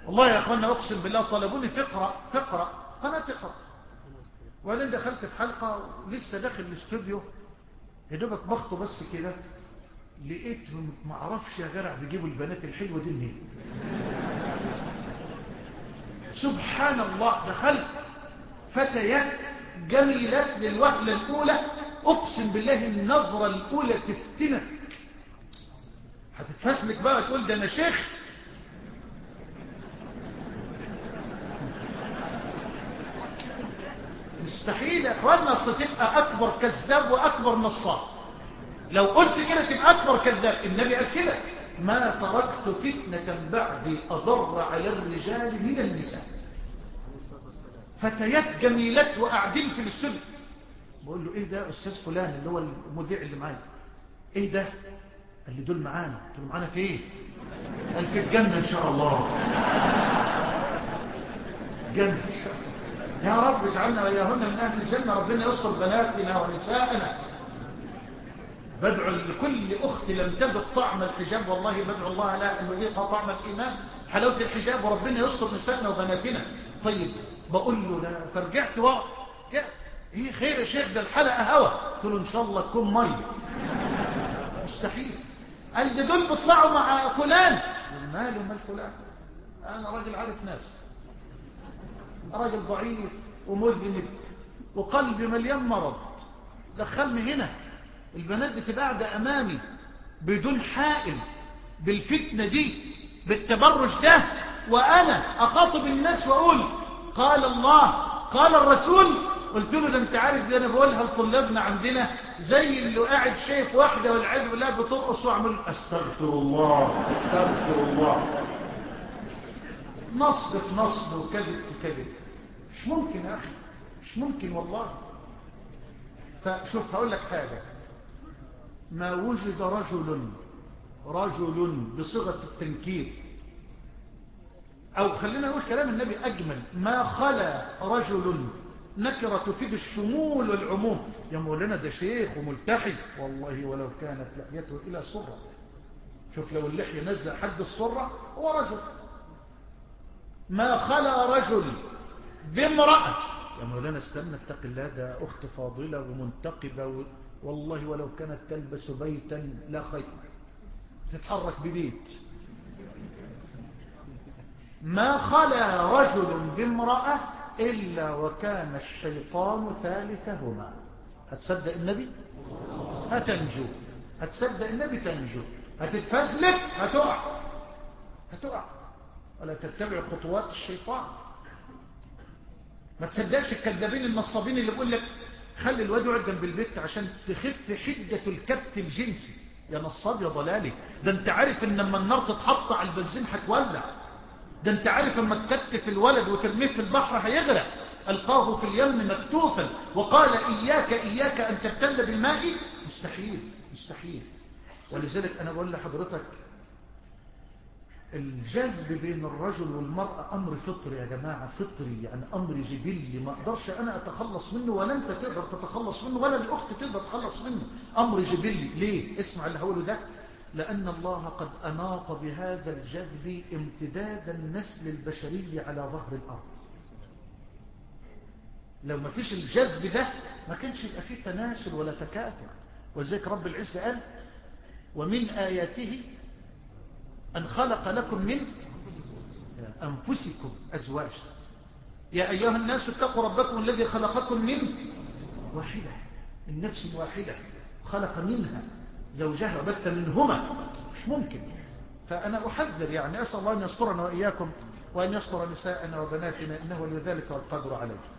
والله يا اخوانا اقسم بالله طلبوني تقرا تقرا قناه تقرا وبعدين دخلت في حلقه ولسه داخل الاستوديو يا دوبك بخطه بس كده لقيتهم ما اعرفش يا جرع بيجيبوا البنات الحلوه دي منين سبحان الله دخلت فتيات جميلات للوهله الاولى اقسم بالله النظره الاولى تفتنك هتتفسلك بقى تقول ده انا شيخ مستحيل يا اخوانا اصل تبقى اكبر كذاب واكبر نصاب لو قلت كده تبقى اكبر كذاب النبي قال كده ما تركت فتنة بعدي اضر على الرجال من النساء فتيات جميلات وقاعدين في الاستوديو بقول له ايه ده استاذ فلان اللي هو المذيع اللي معايا ايه ده قال لي دول معانا قلت له معانا في ايه قال في الجنة ان شاء الله جنة ان شاء الله يا رب اجعلنا وإياهن من أهل الجنة ربنا يصل بناتنا ونساءنا بدعو لكل أخت لم تذق طعم الحجاب والله بدعو الله لها أن يذيقها طعم الإيمان حلاوة الحجاب وربنا يصل نسائنا وبناتنا طيب بقول له لا فرجعت وقت ايه خير يا شيخ ده الحلقة هوا قلت له ان شاء الله تكون مية مستحيل قال ده دول بيطلعوا مع فلان ماله مال فلان انا راجل عارف نفسي راجل ضعيف ومذنب وقلبي مليان مرض دخلني هنا البنات بتبقى قاعده امامي بدون حائل بالفتنه دي بالتبرج ده وانا اخاطب الناس واقول قال الله قال الرسول قلت له ده انت عارف دي انا بقولها لطلابنا عندنا زي اللي قاعد شايف واحده والعياذ بالله بترقص واعمل استغفر الله استغفر الله نصب في نصب وكذب في كذب مش ممكن يا أخي مش ممكن والله فشوف هقول لك حاجة ما وجد رجل رجل بصيغة التنكير أو خلينا نقول كلام النبي أجمل ما خلا رجل نكرة تفيد الشمول والعموم يا مولانا ده شيخ وملتحي والله ولو كانت لحيته إلى سرة شوف لو اللحية نزل حد السرة هو رجل ما خلا رجل بامرأة يا مولانا استنى اتق الله ده أخت فاضلة ومنتقبة و... والله ولو كانت تلبس بيتا لا خير تتحرك ببيت ما خلا رجل بامرأة إلا وكان الشيطان ثالثهما هتصدق النبي هتنجو هتصدق النبي تنجو هتتفزلك هتقع هتقع ولا تتبع خطوات الشيطان ما تصدقش الكذابين النصابين اللي بيقول لك خلي الواد يقعد جنب البيت عشان تخف حدة الكبت الجنسي يا نصاب يا ضلالي ده انت عارف ان لما النار تتحط على البنزين هتولع ده انت عارف اما تكتف الولد وترميه في البحر هيغرق القاه في اليم مكتوفا وقال اياك اياك ان تبتل بالماء مستحيل مستحيل ولذلك انا بقول لحضرتك الجذب بين الرجل والمرأة أمر فطري يا جماعة فطري يعني أمر جبلي ما أقدرش أنا أتخلص منه ولا أنت تقدر تتخلص منه ولا الأخت تقدر تتخلص منه أمر جبلي ليه؟ اسمع اللي هقوله ده لأن الله قد أناط بهذا الجذب امتداد النسل البشري على ظهر الأرض لو ما فيش الجذب ده ما كانش يبقى فيه تناسل ولا تكاثر وذلك رب العزة قال ومن آياته أن خلق لكم من أنفسكم أزواجا يا أيها الناس اتقوا ربكم الذي خلقكم من واحدة من نفس واحدة خلق منها زوجها وبث منهما مش ممكن فأنا أحذر يعني أسأل الله أن يسترنا وإياكم وأن يستر نساءنا وبناتنا إنه لذلك والقدر عليه